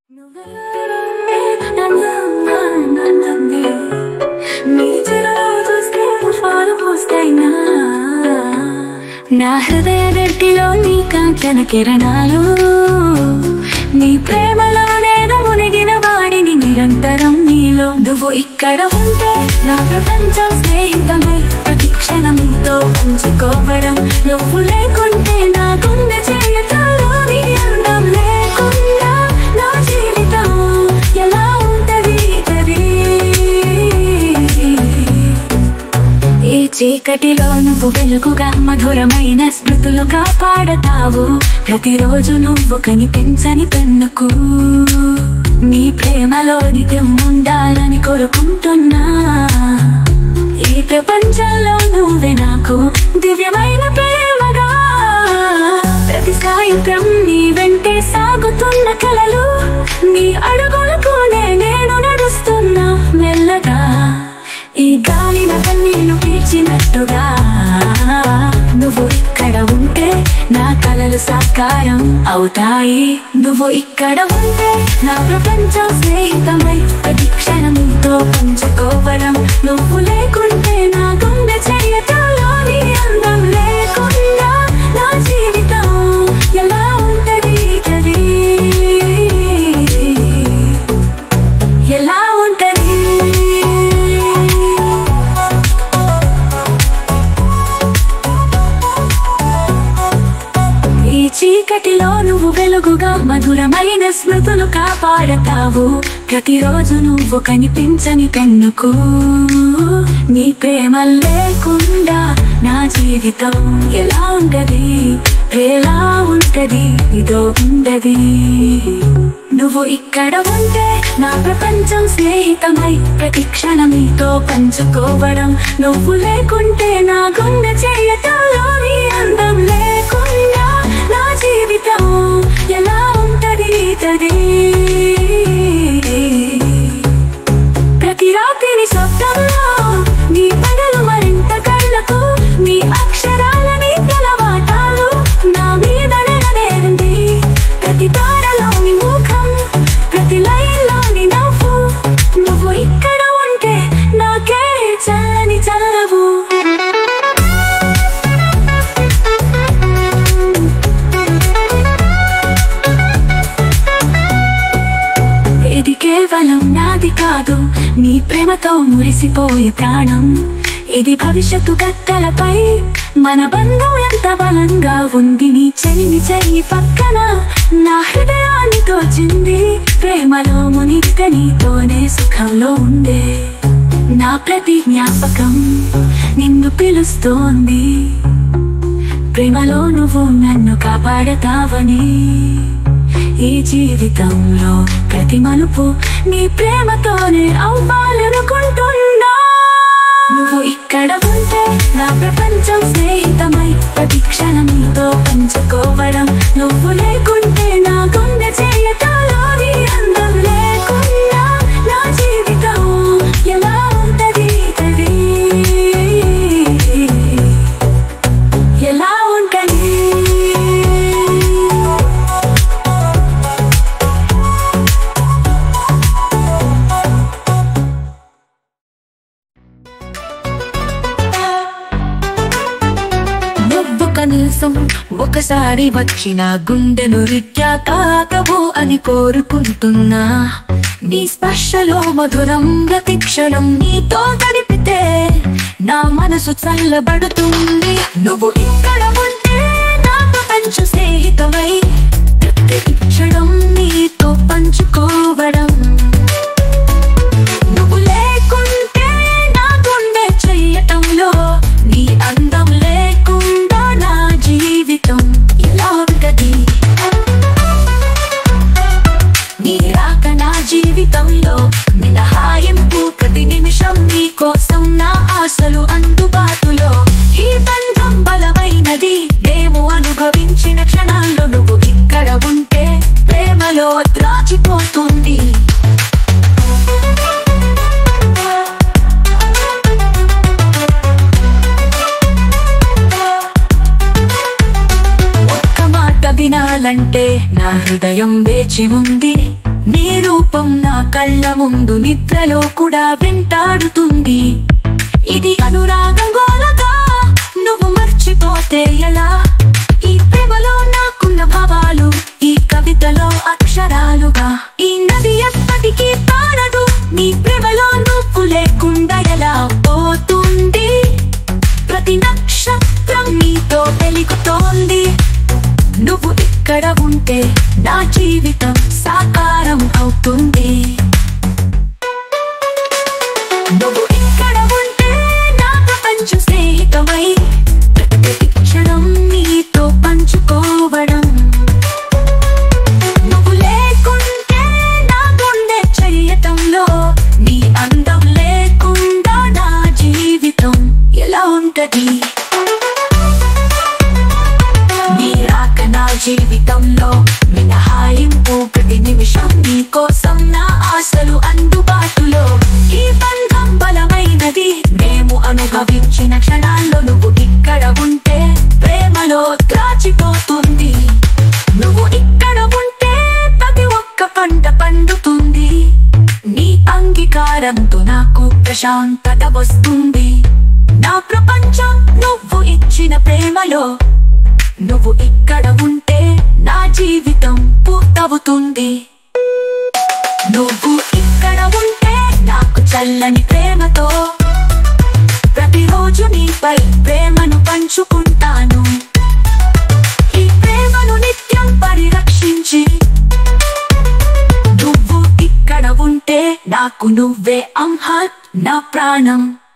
నా హృదయ గట్టిలో నీ కాంచన కిరణాలు నీ ప్రేమలో నేను మునిగిన వాడిని నిరంతరం నీలో నువ్వు ఇక్కడ ఉంటే నా ప్రపంచం స్నేహితమే ప్రతి క్షణం నీతో పంచుకోవడం నువ్వు లేకుంటే నా గుండె చేయటాలు నీ అందం లేకుండా నా జీవితం ఎలా ఉంటది తది ఈ చీకటిలో నువ్వు వెలుగుగా మధురమైన స్మృతులు కాపాడతావు ప్రతిరోజు నువ్వు కనిపించని పెన్నుకు నీ ప్రేమలో నిత్యం ఉండాలని కోరుకుంటున్నా ఈ ప్రపంచంలో నువ్వే నాకు దివ్యమైన ప్రేమగా ప్రతి సాయంత్రం నీ వెంటే సాగుతున్న కలలు నీ అడుగులకు నేను నడుస్తున్నా మెల్లగా ఈ గాలిన కన్నీళ్లు పీల్చినట్టుగా నువ్వు ఇక్కడ ఉంటే నా కలలు సాకారం అవుతాయి నువ్వు ఇక్కడ ఉంటే నా ప్రపంచం స్నేహితమై ప్రతి క్షణం నీతో పంచుకోవడం నువ్వు లేకుంటే నా గుండె చేయటాలో నీ అందం లేకుండా నా జీవితం ఎలా ఉంటది తది ఎలా ఉంటది ఈ చీకటిలో నువ్వు వెలుగుగా మధురమైన స్మృతులు కాపాడతావు ప్రతిరోజు నువ్వు కనిపించని కన్నుకు నీ ప్రేమ లేకుండా నా జీవితం ఎలా ఉంటది ఎలా ఉంటది ఇదో ఉండది నువ్వు ఇక్కడ ఉంటే నా ప్రపంచం స్నేహితమై ప్రతి క్షణం నీతో పంచుకోవడం నువ్వు లేకుంటే నా గుండె చేయటంలో నీ అందం లేకుండా నా జీవితం ఎలా ఉంటది తది ప్రతి రాత్రిని స్వప్నంలో నీ పగలు మరింత కళ్ళకు నీ అక్షరాలని తెలవాటాలు నా మీద నెలవేరింది ప్రతి తారలోని ముఖం ప్రతి లైన్లోని నవ్వు నువ్వు ఇక్కడ ఉంటే నాకే చల్లని చల్లవు ఇది కేవలం నాది కాదు నీ ప్రేమతో మురిసిపోయే ప్రాణం ఇది భవిష్యత్తు గట్టలపై మన బంధం ఎంత బలంగా ఉంది నీ చెల్లి చెయ్యి పక్కన నా హృదయాన్ని తోచింది ప్రేమలో మునిగితే నీతోనే సుఖంలో ఉండే నా ప్రతి జ్ఞాపకం నిన్ను పిలుస్తోంది ప్రేమలో నువ్వు నన్ను కాపాడతావని ఈ జీవితంలో ప్రతి మలుపు నీ ప్రేమతోనే అవ్వాలనుకుంటున్నా నువ్వు ఇక్కడ ఉంటే నా ప్రపంచం స్నేహితమై ప్రతి క్షణం నీతో పంచుకోవడం నువ్వు లేకుంటే నా గుండె చేయటాలో నీ అందం లేకుండా నా జీవితం ఎలా ఉంటది తది ఎలా ఉంటది నువ్వు కనీసం ఒకసారి వచ్చిన గుండెను రిత్యా తాకవు అని కోరుకుంటున్నా నీ స్పర్శలో మధురం ప్రతి క్షణం నీతో గడిపితే నా మనసు చల్లబడుతుంది నువ్వు ఇక్కడ ఉంటే నా ప్రపంచ స్నేహితమై ప్రతి క్షణం నీతో పంచుకోవడం నువ్వు లేకుంటే నా గుండె చెయ్యటంలో నీ అందం లేకుండా నా జీవితం ఎలా ఉంటది నీ రాక నా జీవితంలో మినహాయింపు ప్రతి నిమిషం నీ కోసం నా ఆశలు అందుబాటులో ఈ బంధం బలమైనది మేము అనుభవించిన క్షణాల్లో నువ్వు ఇక్కడ ఉంటే ప్రేమలో ద్రాచిపోతుంది ఒక్క మాట వినాలంటే నా హృదయం వేచి ఉంది నీ కళ్ళ ముందు నిద్రలో కూడా వెంటాడుతుంది ఇది అనురాగం గోలగా నువ్వు మర్చిపోతే ఎలా ఈ ప్రేమలో నాకున్న భావాలు ఈ కవితలో అక్షరాలుగా ఈ నది ఎప్పటికీ పారదు నీ ప్రేమలో నువ్వు లేకుండా ఎలా పోతుంది ప్రతి నక్షత్రం నీతో వెలుగుతోంది నువ్వు ఇక్కడ ఉంటే నా జీవితం సాకారం అవుతుంది నువ్వు ఇక్కడ ఉంటే నా ప్రపంచం స్నేహితమై ప్రతి క్షణం నీతో పంచుకోవడం నువ్వు లేకుంటే నా గుండె చెయ్యటంలో నీ అందం లేకుండా నా జీవితం ఎలా ఉంటది నీ రాక నా జీవితంలో మినహాయింపు ప్రతి నిమిషం నీ కోసం నా ఆశలు అందుబాటులో ఈ బంధం బలమైనది మేము అనుభవించిన క్షణాల్లో నువ్వు ఇక్కడ ఉంటే ప్రేమలో త్రాచిపోతుంది నువ్వు ఇక్కడ ఉంటే ప్రతి ఒక్క పంట పండుతుంది నీ అంగీకారంతో నాకు ప్రశాంతత వస్తుంది నా ప్రపంచం నువ్వు ఇచ్చిన ప్రేమలో నువ్వు ఇక్కడ ఉంటే నా జీవితం పూర్తవుతుంది నువ్వు ఇక్కడ ఉంటే నాకు చల్లని ప్రేమతో ప్రతిరోజు నీపై ప్రేమను పంచుకుంటాను ఈ ప్రేమను నిత్యం పరిరక్షించి నువ్వు ఇక్కడ ఉంటే నాకు నువ్వే అంహత్ నా ప్రాణం